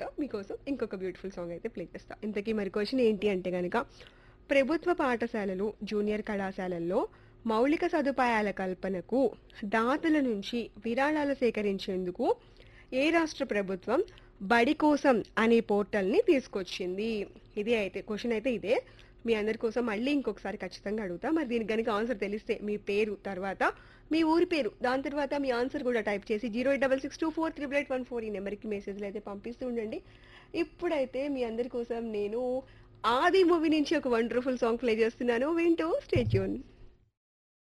తర్వాత మీకోసం ఇంకొక బ్యూటిఫుల్ సాంగ్ అయితే ప్లే చేస్తా ఇంతకీ మరి క్వశ్చన్ ఏంటి అంటే కనుక ప్రభుత్వ పాఠశాలలు జూనియర్ కళాశాలల్లో మౌలిక సదుపాయాల కల్పనకు దాతల నుంచి విరాళాలు సేకరించేందుకు ఏ రాష్ట్ర ప్రభుత్వం బడి కోసం అనే పోర్టల్ని తీసుకొచ్చింది ఇది అయితే క్వశ్చన్ అయితే ఇదే మీ అందరి కోసం మళ్ళీ ఇంకొకసారి ఖచ్చితంగా అడుగుతా మరి దీనికి కనుక ఆన్సర్ తెలిస్తే మీ పేరు తర్వాత మీ ఊరి పేరు దాని తర్వాత మీ ఆన్సర్ కూడా టైప్ చేసి zero eight double six two four triple eight one four ఈ నెంబర్కి మెసేజ్లు అయితే పంపిస్తూ ఉండండి ఇప్పుడైతే మీ అందరి కోసం నేను ఆది మూవీ నుంచి ఒక వండర్ఫుల్ సాంగ్ ప్లే చేస్తున్నాను వింటూ స్టేట్యూన్